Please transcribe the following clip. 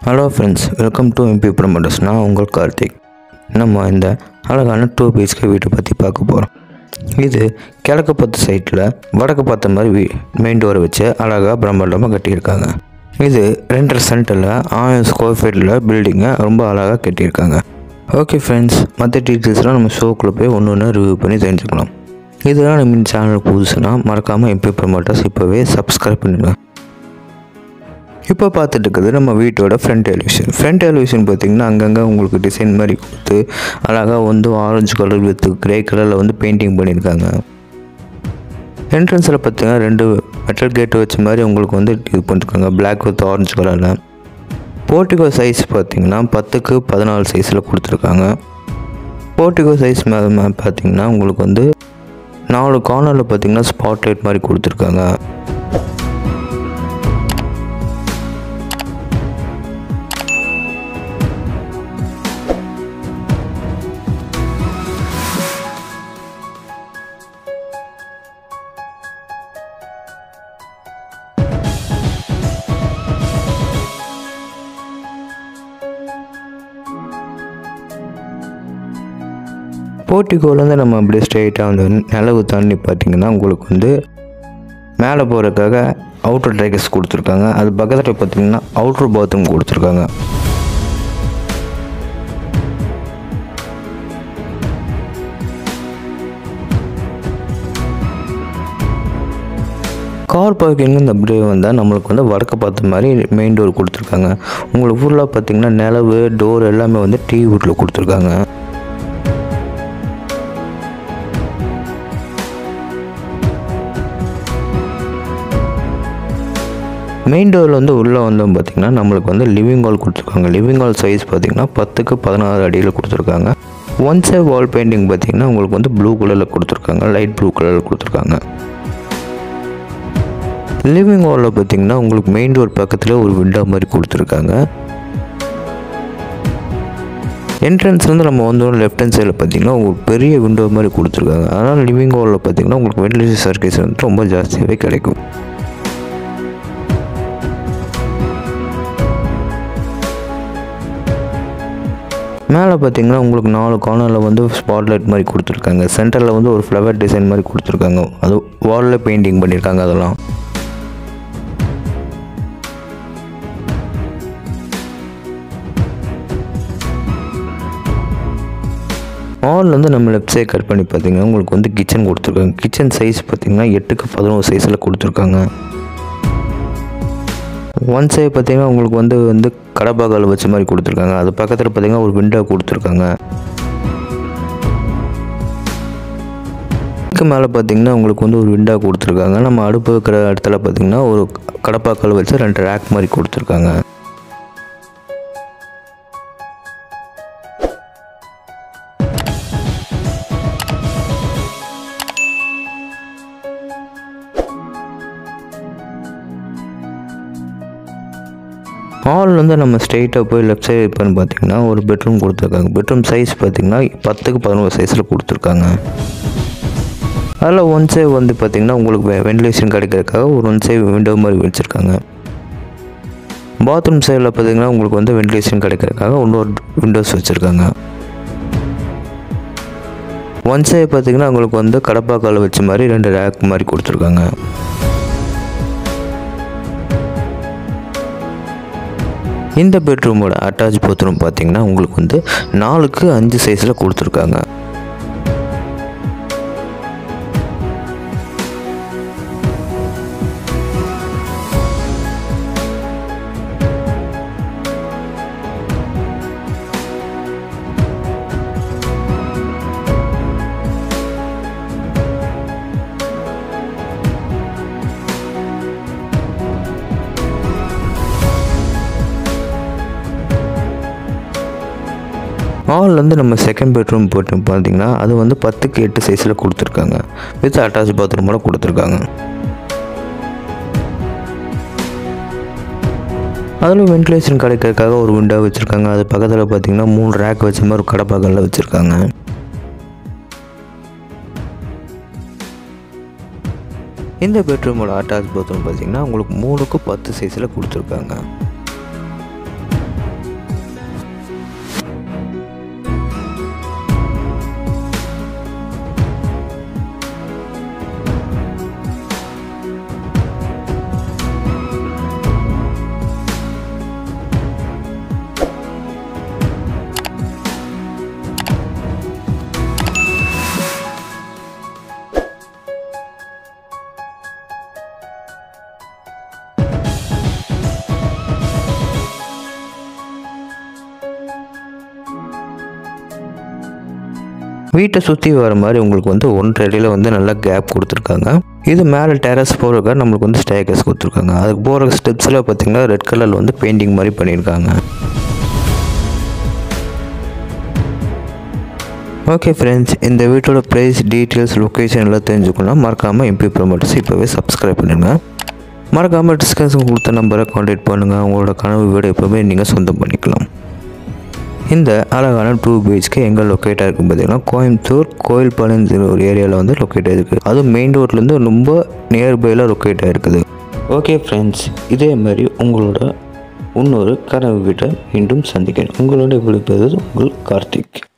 hello friends welcome to MP promoters நான் உங்கள் கார்த்திக் நம்ம இந்த அழகான டூ பிஹெச்கே வீட்டை பற்றி பார்க்க போகிறோம் இது கிழக்கு பத்து சைட்டில் வடக்கு பார்த்த மாதிரி வீ மெயின் டோரை வச்சு அழகாக பிரம்மாண்டமாக கட்டியிருக்காங்க இது ரெண்டரை சென்டரில் ஆயிரம் ஸ்கொயர் ஃபீட்டில் பில்டிங்கை ரொம்ப அழகாக கட்டியிருக்காங்க ஓகே ஃப்ரெண்ட்ஸ் மற்ற டீட்டெயில்ஸ்லாம் நம்ம ஷோக்குள்ளே போய் ஒன்று ஒன்று ரிவ்யூ பண்ணி தெரிஞ்சுக்கலாம் இதெல்லாம் நம்ம இந்த சேனல் புதுசுனா மறக்காமல் எம்பி ப்ரமோட்டர்ஸ் இப்போவே சப்ஸ்கிரைப் பண்ணிடுங்க இப்போ பார்த்துட்டு இருக்குது நம்ம வீட்டோட ஃப்ரண்ட் எலிவேஷன் ஃப்ரண்ட் எலிவேஷன் பார்த்தீங்கன்னா அங்கங்கே உங்களுக்கு டிசைன் மாதிரி கொடுத்து அழகாக வந்து ஆரஞ்சு கலர் வித் கிரே கலரில் வந்து பெயிண்டிங் பண்ணியிருக்காங்க என்ட்ரன்ஸில் பார்த்தீங்கன்னா ரெண்டு மெட்டல் கேட் வச்ச மாதிரி உங்களுக்கு வந்து இது பண்ணிருக்காங்க Black வித் ஆரஞ்சு கலரில் போர்ட்டிகோ சைஸ் பார்த்தீங்கன்னா பத்துக்கு பதினாலு சைஸில் கொடுத்துருக்காங்க போர்ட்டிகோ சைஸ் மேலே பார்த்தீங்கன்னா உங்களுக்கு வந்து நாலு கார்னரில் பார்த்தீங்கன்னா ஸ்பாட் லைட் மாதிரி கொடுத்துருக்காங்க போர்ட்டிகோலேருந்து நம்ம அப்படியே ஸ்ட்ரெயிட்டாக வந்து நிலவு தாண்டி பார்த்தீங்கன்னா உங்களுக்கு வந்து மேலே போகிறதுக்காக அவுட்டர் ட்ரைகஸ் கொடுத்துருக்காங்க அது பக்கத்தில் பார்த்தீங்கன்னா அவுட்ரு பாத்ரூம் கொடுத்துருக்காங்க கார் பார்க்கிங் இந்த அப்படியே வந்தால் நம்மளுக்கு வந்து வடக்கு பார்த்த மாதிரி மெயின் டோர் கொடுத்துருக்காங்க உங்களுக்கு ஃபுல்லாக பார்த்தீங்கன்னா நிலவு டோர் எல்லாமே வந்து டீ வுட்டில் கொடுத்துருக்காங்க மெயின் டோரில் வந்து உள்ளே வந்தோம் பார்த்திங்கன்னா நம்மளுக்கு வந்து லிவிங் ஹால் கொடுத்துருக்காங்க லிவிங் ஹால் சைஸ் பார்த்திங்கன்னா பத்துக்கு பதினாறு அடியில் கொடுத்துருக்காங்க ஒன் சைட் வால் பெயிண்டிங் பார்த்திங்கன்னா உங்களுக்கு வந்து ப்ளூ கலரில் கொடுத்துருக்காங்க லைட் ப்ளூ கலரில் கொடுத்துருக்காங்க லிவிங் ஹாலில் பார்த்திங்கன்னா உங்களுக்கு மெயின் டோர் பக்கத்தில் ஒரு விண்டோ மாதிரி கொடுத்துருக்காங்க என்ட்ரன்ஸ்லேருந்து நம்ம வந்தோம் லெஃப்ட் ஹேண்ட் சைடில் பார்த்தீங்கன்னா உங்களுக்கு பெரிய விண்டோ மாதிரி கொடுத்துருக்காங்க அதனால் லிவிங் ஹாலில் பார்த்தீங்கன்னா உங்களுக்கு வென்டிலேஷன் சர்க்கேஸ் வந்து ரொம்ப ஜாஸ்தியாகவே கிடைக்கும் மேலே பார்த்தீங்கன்னா உங்களுக்கு நாலு கார்னரில் வந்து ஸ்பாட்லைட் மாதிரி கொடுத்துருக்காங்க சென்டரில் வந்து ஒரு ஃப்ளவர் டிசைன் மாதிரி கொடுத்துருக்காங்க அது வாலில் பெயிண்டிங் பண்ணியிருக்காங்க அதெல்லாம் ஹால் வந்து நம்ம லெஃப்ட் சைட் கட் பண்ணி பார்த்தீங்கன்னா உங்களுக்கு வந்து கிச்சன் கொடுத்துருக்காங்க கிச்சன் சைஸ் பார்த்தீங்கன்னா எட்டுக்கு பதினோரு சைஸில் கொடுத்துருக்காங்க ஒன் சைடு பார்த்தீங்கன்னா உங்களுக்கு வந்து வந்து கடப்பாக்கால் வச்ச மாதிரி கொடுத்துருக்காங்க அது பக்கத்தில் பார்த்தீங்கன்னா ஒரு விண்டோ கொடுத்துருக்காங்க அதுக்கு மேலே பார்த்தீங்கன்னா உங்களுக்கு வந்து ஒரு விண்டோ கொடுத்துருக்காங்க நம்ம அடுப்பு இருக்கிற இடத்துல பார்த்தீங்கன்னா ஒரு கடப்பாக்கால் வச்சு ரெண்டு ரேக் மாதிரி கொடுத்துருக்காங்க ஹால் வந்து நம்ம ஸ்ட்ரெயிட்டாக போய் லெஃப்ட் சைடு பண்ணி பார்த்தீங்கன்னா ஒரு பெட்ரூம் கொடுத்துருக்காங்க பெட்ரூம் சைஸ் பார்த்தீங்கன்னா பத்துக்கு பதினோரு சைஸில் கொடுத்துருக்காங்க அதில் ஒன் சைடு வந்து பார்த்தீங்கன்னா உங்களுக்கு வென்டிலேஷன் கிடைக்கிறதுக்காக ஒரு ஒன் சைடு விண்டோ மாதிரி வச்சுருக்காங்க பாத்ரூம் சைடில் பார்த்தீங்கன்னா உங்களுக்கு வந்து வென்டிலேஷன் கிடைக்கிறதுக்காக இன்னொரு விண்டோஸ் வச்சுருக்காங்க ஒன் சைடு பார்த்தீங்கன்னா உங்களுக்கு வந்து கடப்பாக்கால் வச்ச மாதிரி ரெண்டு ரேக் மாதிரி கொடுத்துருக்காங்க இந்த பெட்ரூமோட அட்டாச் பாத்ரூம் பார்த்தீங்கன்னா உங்களுக்கு வந்து நாலுக்கு அஞ்சு சைஸில் கொடுத்துருக்காங்க ஹால் வந்து நம்ம செகண்ட் பெட்ரூம் போட்டு பார்த்தீங்கன்னா அது வந்து பத்துக்கு எட்டு சைஸில் கொடுத்துருக்காங்க வித் அட்டாச் பாத்ரூமோட கொடுத்துருக்காங்க அதில் வென்டிலேஷன் கிடைக்கிறதுக்காக ஒரு விண்டோ வச்சுருக்காங்க அது பக்கத்தில் பார்த்தீங்கன்னா மூணு ரேக் வச்ச மாதிரி ஒரு கடப்பாக்கல்ல வச்சுருக்காங்க இந்த பெட்ரூமோட அட்டாச் பாத்ரூம் பார்த்தீங்கன்னா உங்களுக்கு மூணுக்கு பத்து சைஸில் கொடுத்துருக்காங்க வீட்டை சுற்றி வர மாதிரி உங்களுக்கு வந்து ஒன்றரை அடியில் வந்து நல்லா கேப் கொடுத்துருக்காங்க இது மேலே டெரஸ் போகிறதுக்காக நம்மளுக்கு வந்து ஸ்டேக்கஸ் கொடுத்துருக்காங்க அதுக்கு போகிற ஸ்டெப்ஸில் பார்த்தீங்கன்னா ரெட் கலரில் வந்து பெயிண்டிங் மாதிரி பண்ணியிருக்காங்க ஓகே ஃப்ரெண்ட்ஸ் இந்த வீட்டோட ப்ரைஸ் டீட்டெயில்ஸ் லொக்கேஷன் எல்லாம் தெரிஞ்சுக்கணும் மறக்காமல் எம்பி ப்ரோமோட்டர்ஸ் இப்போவே சப்ஸ்கிரைப் பண்ணிடுங்க மறக்காமல் டிஸ்கஷன் கொடுத்த நம்பரை காண்டாக்ட் பண்ணுங்கள் உங்களோட கனவு வீடு எப்போவுமே நீங்கள் சொந்தம் பண்ணிக்கலாம் இந்த அழகான டூ பிஹெச்கே எங்கே லொக்கேட் ஆகிருக்கும் பார்த்தீங்கன்னா கோயம்புத்தூர் கோயில்பாளையம் ஒரு ஏரியாவில் வந்து லொக்கேட் ஆகிருக்கு அதுவும் மெயின் ரோட்லேருந்து ரொம்ப நியர்பையில் லொக்கேட் ஆகிருக்குது ஓகே ஃப்ரெண்ட்ஸ் இதே மாதிரி உங்களோட இன்னொரு கனவு வீட்டை மீண்டும் சந்திக்கிறேன் உங்களோட விழிப்பது உங்கள் கார்த்திக்